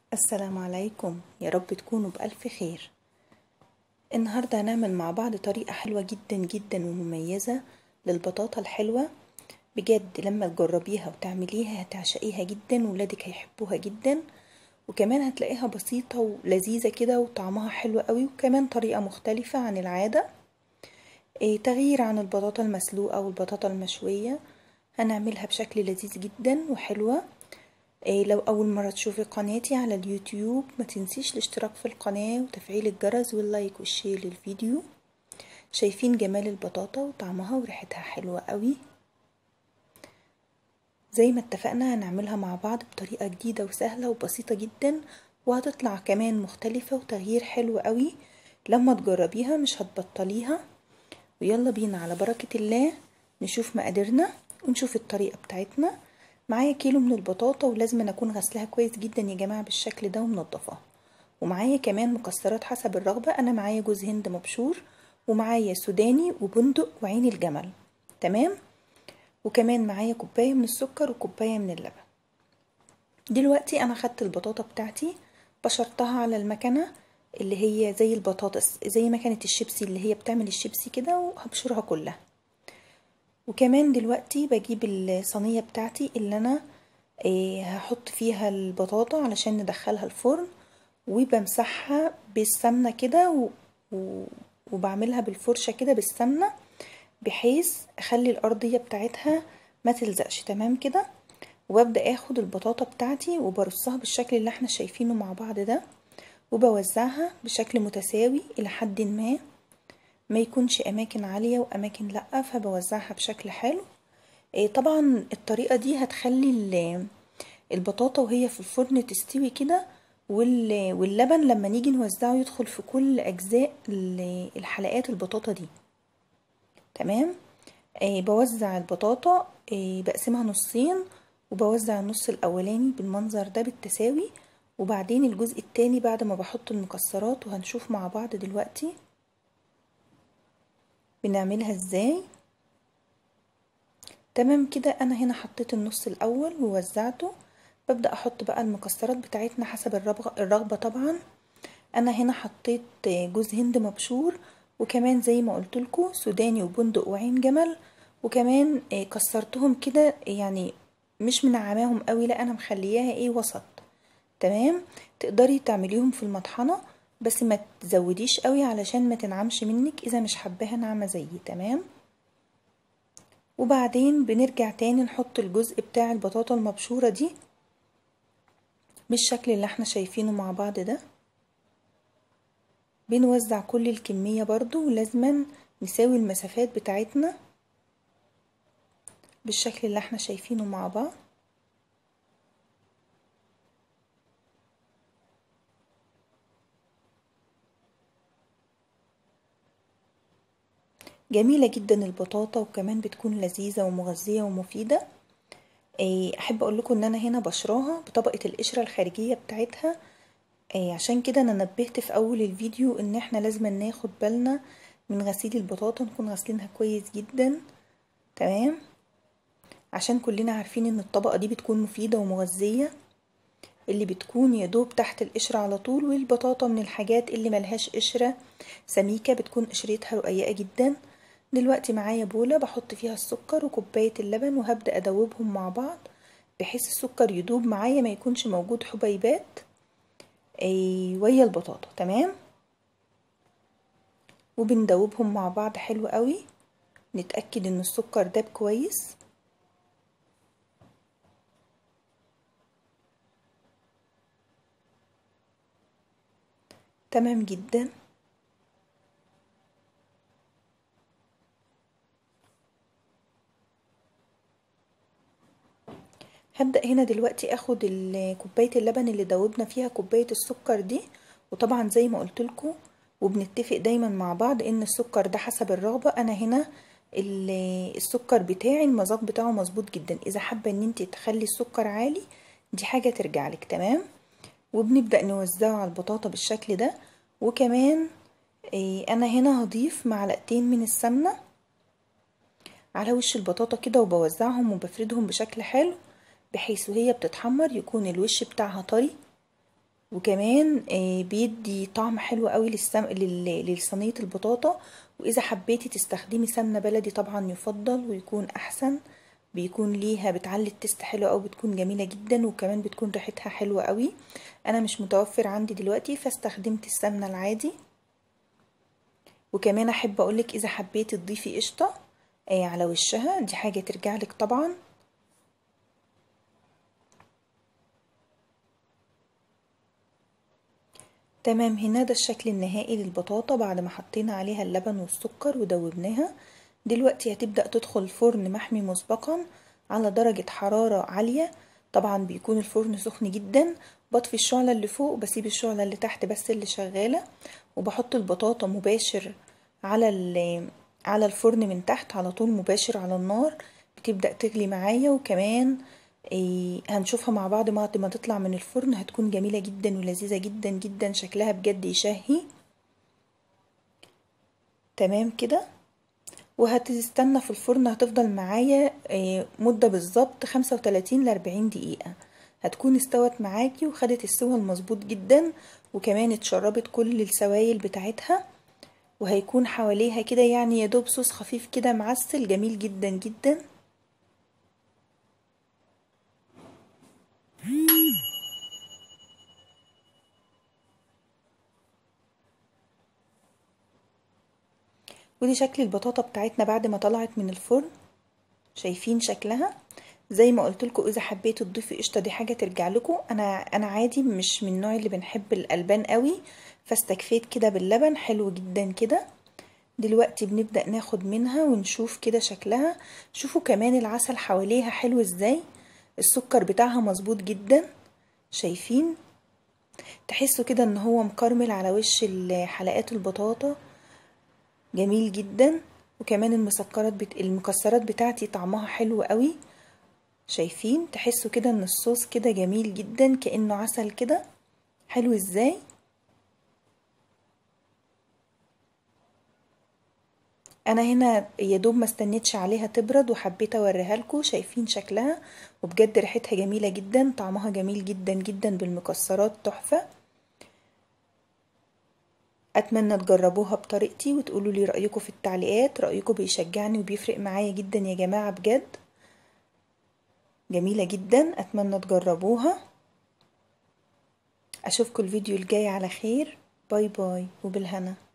السلام عليكم يا رب تكونوا بألف خير النهاردة هنعمل مع بعض طريقة حلوة جدا جدا ومميزة للبطاطا الحلوة بجد لما تجربيها وتعمليها هتعشقيها جدا وولادك هيحبوها جدا وكمان هتلاقيها بسيطة ولذيذة كده وطعمها حلو قوي وكمان طريقة مختلفة عن العادة إيه تغيير عن البطاطا المسلوقة والبطاطا المشوية هنعملها بشكل لذيذ جدا وحلوة إيه لو أول مرة تشوفي قناتي على اليوتيوب ما تنسيش الاشتراك في القناة وتفعيل الجرس واللايك والشير للفيديو شايفين جمال البطاطا وطعمها وريحتها حلوة قوي زي ما اتفقنا هنعملها مع بعض بطريقة جديدة وسهلة وبسيطة جدا وهتطلع كمان مختلفة وتغيير حلو قوي لما تجربيها مش هتبطليها ويلا بينا على بركة الله نشوف مقاديرنا ونشوف الطريقة بتاعتنا معايا كيلو من البطاطا ولازم اكون غسلها كويس جدا يا جماعه بالشكل ده ومنضفاها ومعايا كمان مكسرات حسب الرغبه انا معايا جوز هند مبشور ومعايا سوداني وبندق وعين الجمل تمام وكمان معايا كوبايه من السكر وكوبايه من اللبن دلوقتي انا خدت البطاطا بتاعتي بشرتها على المكنه اللي هي زي البطاطس زي مكنه الشيبسي اللي هي بتعمل الشيبسي كده وهبشرها كلها وكمان دلوقتي بجيب الصينية بتاعتي اللي انا إيه هحط فيها البطاطا علشان ندخلها الفرن وبمسحها بالسمنة كده و... و... وبعملها بالفرشة كده بالسمنة بحيث اخلي الارضية بتاعتها ما تلزقش تمام كده وببدأ اخد البطاطا بتاعتي وبرصها بالشكل اللي احنا شايفينه مع بعض ده وبوزعها بشكل متساوي الى حد ما ما يكونش اماكن عالية واماكن لا فبوزعها بشكل حلو إيه طبعا الطريقة دي هتخلي البطاطا وهي في الفرن تستوي كده واللبن لما نيجي نوزعه يدخل في كل اجزاء الحلقات البطاطا دي تمام إيه بوزع البطاطا إيه بقسمها نصين وبوزع النص الاولاني بالمنظر ده بالتساوي وبعدين الجزء التاني بعد ما بحط المكسرات وهنشوف مع بعض دلوقتي بنعملها ازاي تمام كده انا هنا حطيت النص الاول ووزعته ببدأ احط بقى المكسرات بتاعتنا حسب الرغبة طبعا انا هنا حطيت جوز هند مبشور وكمان زي ما قلت لكم سوداني وبندق وعين جمل وكمان كسرتهم كده يعني مش منعماهم قوي لا انا مخلياها ايه وسط تمام تقدري تعمليهم في المطحنه بس ما تزوديش قوي علشان ما تنعمش منك اذا مش حباها ناعمه زيي تمام وبعدين بنرجع تاني نحط الجزء بتاع البطاطا المبشوره دي بالشكل اللي احنا شايفينه مع بعض ده بنوزع كل الكميه برضو ولازما نساوي المسافات بتاعتنا بالشكل اللي احنا شايفينه مع بعض جميلة جدا البطاطا وكمان بتكون لذيذة ومغذية ومفيدة احب اقول لكم ان انا هنا بشراها بطبقة القشرة الخارجية بتاعتها عشان كده انا نبهت في اول الفيديو ان احنا لازم ناخد بالنا من غسيل البطاطا نكون غاسلينها كويس جدا تمام عشان كلنا عارفين ان الطبقة دي بتكون مفيدة ومغذية اللي بتكون يدوب تحت القشرة على طول والبطاطا من الحاجات اللي ملهاش قشرة سميكة بتكون قشرتها رقيقة جدا دلوقتي معايا بولة بحط فيها السكر وكوباية اللبن وهبدأ أدوبهم مع بعض بحيث السكر يدوب معايا ما يكونش موجود حبيبات أي ويا البطاطا تمام وبندوبهم مع بعض حلو قوي نتأكد ان السكر داب كويس تمام جدا هبدأ هنا دلوقتي اخد كوباية اللبن اللي دوبنا فيها كوباية السكر دي وطبعا زي ما قلت لكم وبنتفق دايما مع بعض ان السكر ده حسب الرغبة انا هنا السكر بتاعي المذاق بتاعه مظبوط جدا اذا حابة ان انت تخلي السكر عالي دي حاجة ترجع لك تمام وبنبدأ نوزعه على البطاطا بالشكل ده وكمان انا هنا هضيف معلقتين من السمنة على وش البطاطا كده وبوزعهم وبفردهم بشكل حلو بحيث وهي بتتحمر يكون الوش بتاعها طري وكمان آه، بيدي طعم حلو قوي للسم... لل... لصينية البطاطا واذا حبيتي تستخدمي سمنة بلدي طبعا يفضل ويكون احسن بيكون ليها بتعلي التست حلو قوي بتكون جميلة جدا وكمان بتكون ريحتها حلوة قوي انا مش متوفر عندي دلوقتي فاستخدمت السمنة العادي وكمان احب اقولك اذا حبيتي تضيفي قشطة آه، على وشها دي حاجة ترجع لك طبعا تمام هنا ده الشكل النهائي للبطاطا بعد ما حطينا عليها اللبن والسكر ودوبناها دلوقتي هتبدأ تدخل الفرن محمي مسبقا على درجة حرارة عالية طبعا بيكون الفرن سخن جدا بطفي الشعلة اللي فوق وبسيب الشعلة اللي تحت بس اللي شغالة وبحط البطاطا مباشر على على الفرن من تحت على طول مباشر على النار بتبدأ تغلي معايا وكمان إيه هنشوفها مع بعض بعد ما تطلع من الفرن هتكون جميلة جدا ولذيذة جدا جدا شكلها بجد يشهي تمام كده وهتستنى في الفرن هتفضل معايا إيه مدة بالظبط خمسة وتلاتين لأربعين دقيقة هتكون استوت معاكي وخدت السوا المظبوط جدا وكمان اتشربت كل السوائل بتاعتها وهيكون حواليها كده يعني يدوب صوص خفيف كده معسل جميل جدا جدا ودي شكل البطاطا بتاعتنا بعد ما طلعت من الفرن شايفين شكلها زي ما قلت لكم اذا حبيتوا تضيفوا قشطه دي حاجه ترجع لكم انا انا عادي مش من النوع اللي بنحب الالبان قوي فاستكفيت كده باللبن حلو جدا كده دلوقتي بنبدا ناخد منها ونشوف كده شكلها شوفوا كمان العسل حواليها حلو ازاي السكر بتاعها مظبوط جدا شايفين تحسوا كده ان هو مكرمل على وش حلقات البطاطا جميل جدا وكمان المسكرات بت... المكسرات بتاعتي طعمها حلو قوي شايفين تحسوا كده ان الصوص كده جميل جدا كأنه عسل كده حلو ازاي انا هنا يا دوب ما استنيتش عليها تبرد وحبيت اوريها لكم شايفين شكلها وبجد ريحتها جميله جدا طعمها جميل جدا جدا بالمكسرات تحفه اتمنى تجربوها بطريقتي وتقولوا لي رايكم في التعليقات رايكم بيشجعني وبيفرق معايا جدا يا جماعه بجد جميله جدا اتمنى تجربوها اشوفكم الفيديو الجاي على خير باي باي وبالهنا